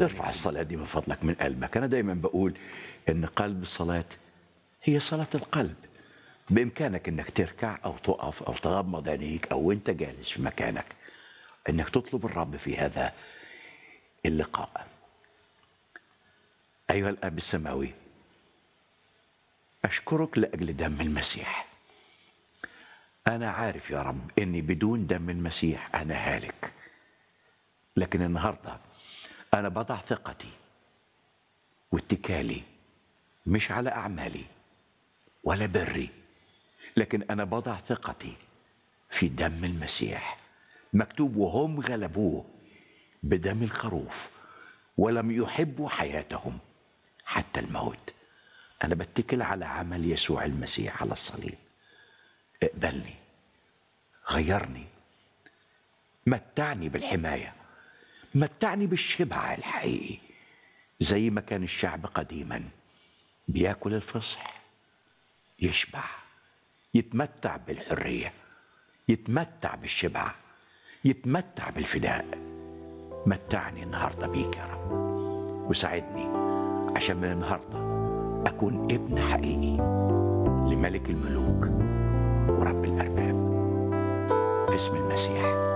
ارفع الصلاة دي من فضلك من قلبك أنا دايما بقول إن قلب الصلاة هي صلاة القلب بإمكانك إنك تركع أو تقف أو تغمض عينيك أو أنت جالس في مكانك إنك تطلب الرب في هذا اللقاء أيها الأب السماوي أشكرك لأجل دم المسيح أنا عارف يا رب إني بدون دم المسيح أنا هالك لكن النهارده أنا بضع ثقتي واتكالي مش على أعمالي ولا بري لكن أنا بضع ثقتي في دم المسيح مكتوب وهم غلبوه بدم الخروف ولم يحبوا حياتهم حتى الموت أنا بتكل على عمل يسوع المسيح على الصليب اقبلني غيرني متعني بالحمايه متعني بالشبع الحقيقي زي ما كان الشعب قديما بياكل الفصح يشبع يتمتع بالحريه يتمتع بالشبع يتمتع بالفداء متعني النهارده بيك يا رب وساعدني عشان من النهارده اكون ابن حقيقي لملك الملوك ورب الارباب في اسم المسيح